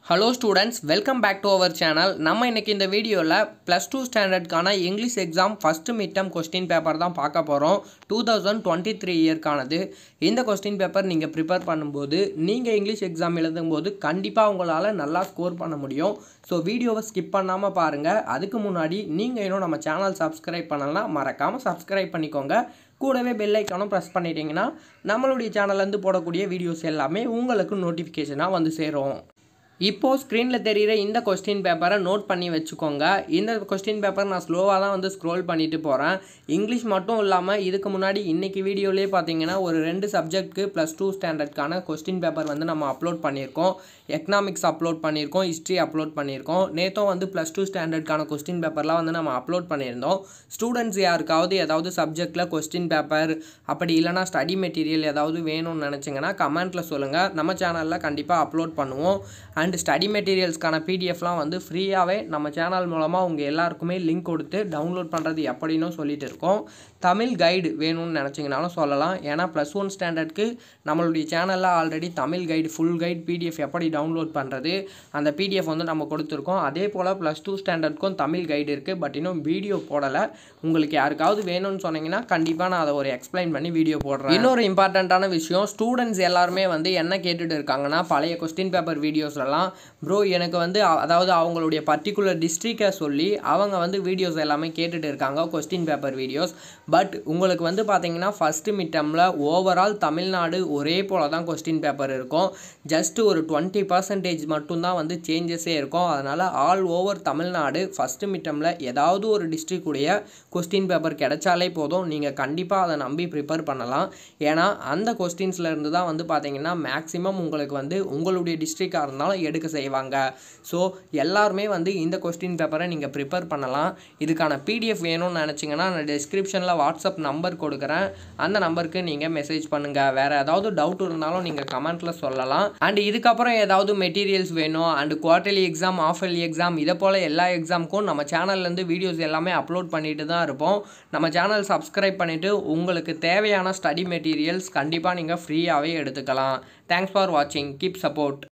hello students welcome back to our channel நம்ம இன்னைக்கு இந்த வீடியோவில் ப்ளஸ் டூ ஸ்டாண்டர்ட்கான English exam first mid term question paper தான் பார்க்க போகிறோம் டூ தௌசண்ட் டுவெண்ட்டி த்ரீ இயர்க்கானது இந்த கொஸ்டின் பேப்பர் நீங்கள் ப்ரிப்பேர் பண்ணும்போது நீங்கள் இங்கிலீஷ் எக்ஸாம் எழுதும்போது கண்டிப்பாக உங்களால் நல்லா ஸ்கோர் பண்ண முடியும் ஸோ வீடியோவை ஸ்கிப் பண்ணாமல் பாருங்கள் அதுக்கு முன்னாடி நீங்கள் இன்னும் நம்ம சேனல் சப்ஸ்கிரைப் பண்ணலாம் மறக்காமல் சப்ஸ்கிரைப் பண்ணிக்கோங்க கூடவே பெல் ஐக்கானும் ப்ரெஸ் பண்ணிட்டீங்கன்னா நம்மளுடைய சேனல்லேருந்து போடக்கூடிய வீடியோஸ் எல்லாமே உங்களுக்கு நோட்டிஃபிகேஷனாக வந்து சேரும் இப்போது ஸ்க்ரீனில் தெரிகிற இந்த கொஸ்டின் பேப்பரை நோட் பண்ணி வச்சுக்கோங்க இந்த கொஸ்டின் பேப்பர் நான் ஸ்லோவாக தான் வந்து ஸ்க்ரோல் பண்ணிட்டு போகிறேன் இங்கிலீஷ் மட்டும் இல்லாமல் இதுக்கு முன்னாடி இன்றைக்கி வீடியோலேயே பார்த்தீங்கன்னா ஒரு ரெண்டு சப்ஜெக்ட்க்கு ப்ளஸ் டூ ஸ்டாண்டர்ட்கான கொஸ்டின் பேப்பர் வந்து நம்ம அப்லோட் பண்ணியிருக்கோம் எக்கனாமிக்ஸ் அப்லோட் பண்ணியிருக்கோம் ஹிஸ்ட்ரி அப்லோட் பண்ணியிருக்கோம் நேற்றும் வந்து ப்ளஸ் டூ ஸ்டாண்டர்ட்கான கொஸ்டின் பேப்பர்லாம் வந்து நம்ம அப்லோட் பண்ணியிருந்தோம் ஸ்டூடெண்ட்ஸ் யாருக்காவது ஏதாவது சப்ஜெக்டில் கொஸ்டின் பேப்பர் அப்படி இல்லைனா ஸ்டடி மெட்டீரியல் ஏதாவது வேணும்னு நினச்சிங்கன்னா கமெண்ட்டில் சொல்லுங்கள் நம்ம சேனலில் கண்டிப்பாக அப்லோட் பண்ணுவோம் அண்ட் ஸ்டடி மெட்டீரியல்ஸ்க்கான பிடிஎஃப்லாம் வந்து ஃப்ரீயாகவே நம்ம சேனல் மூலமாக உங்கள் எல்லாருக்குமே லிங்க் கொடுத்து டவுன்லோட் பண்ணுறது எப்படின்னு சொல்லிட்டு இருக்கோம் தமிழ் கைடு வேணும்னு நினச்சிங்கனாலும் சொல்லலாம் ஏன்னா ப்ளஸ் ஒன் ஸ்டாண்டர்ட்க்கு நம்மளுடைய சேனலில் already Tamil guide full guide PDF எப்படி டவுன்லோட் பண்ணுறது அந்த பிடிஎஃப் வந்து நம்ம கொடுத்துருக்கோம் அதே போல் ப்ளஸ் டூ ஸ்டாண்டர்ட்க்கும் தமிழ் கைடு இருக்குது பட் இன்னும் வீடியோ போடலை உங்களுக்கு யாருக்காவது வேணும்னு சொன்னீங்கன்னா கண்டிப்பாக நான் அதை ஒரு எக்ஸ்பிளைன் பண்ணி வீடியோ போடுறேன் இன்னொரு இம்பார்ட்டண்ட்டான விஷயம் ஸ்டூடெண்ட்ஸ் எல்லாருமே வந்து என்ன கேட்டுட்டு இருக்காங்கன்னா பழைய கொஸ்டின் பேப்பர் வீடியோஸ்லாம் ப்ரோ எனக்கு வந்து அ- அதாவது அவங்களுடைய பர்டிகுலர் டிஸ்ட்ரிக்டை சொல்லி அவங்க வந்து வீடியோஸ் எல்லாமே கேட்டுட்டு இருக்காங்க கொஸ்டின் பேப்பர் வீடியோஸ் பட் உங்களுக்கு வந்து பார்த்தீங்கன்னா ஃபஸ்ட்டு மிட் டேர்மில் ஓவரால் தமிழ்நாடு ஒரே போல தான் கொஸ்டின் பேப்பர் இருக்கும் ஜஸ்ட் ஒரு டுவெண்ட்டி பர்சன்டேஜ் மட்டும்தான் வந்து சேஞ்சஸே இருக்கும் அதனால் all over Tamil Nadu first mid டேர்மில் ஏதாவது ஒரு டிஸ்ட்ரிக் உடைய கொஸ்டின் பேப்பர் கிடைச்சாலே போதும் நீங்கள் கண்டிப்பாக அதை நம்பி ப்ரிப்பேர் பண்ணலாம் ஏன்னா அந்த கொஸ்டின்ஸில் இருந்து தான் வந்து பார்த்தீங்கன்னா மேக்ஸிமம் உங்களுக்கு வந்து உங்களுடைய டிஸ்ட்ரிக்டாக இருந்தாலும் எடுக்க செய்வாங்க ஸோ எல்லாருமே வந்து இந்த கொஸ்டின் பேப்பரை நீங்கள் ப்ரிப்பேர் பண்ணலாம் இதுக்கான பிடிஎஃப் வேணும்னு நினச்சிங்கன்னா நான் டிஸ்கிரிப்ஷனில் வாட்ஸ்அப் நம்பர் கொடுக்குறேன் அந்த நம்பருக்கு நீங்கள் மெசேஜ் பண்ணுங்கள் வேறு ஏதாவது டவுட் இருந்தாலும் நீங்கள் கமெண்ட்டில் சொல்லலாம் அண்ட் இதுக்கப்புறம் ஏதாவது மெட்டீரியல்ஸ் வேணும் and quarterly exam half yearly exam இதை போல் எல்லா எக்ஸாமுக்கும் நம்ம சேனல்லேருந்து வீடியோஸ் எல்லாமே அப்லோட் பண்ணிட்டு தான் இருப்போம் நம்ம சேனல் சப்ஸ்கிரைப் பண்ணிவிட்டு உங்களுக்கு தேவையான ஸ்டடி மெட்டீரியல்ஸ் கண்டிப்பாக நீங்கள் ஃப்ரீயாகவே எடுத்துக்கலாம் தேங்க்ஸ் ஃபார் வாட்சிங் கீப் சப்போர்ட்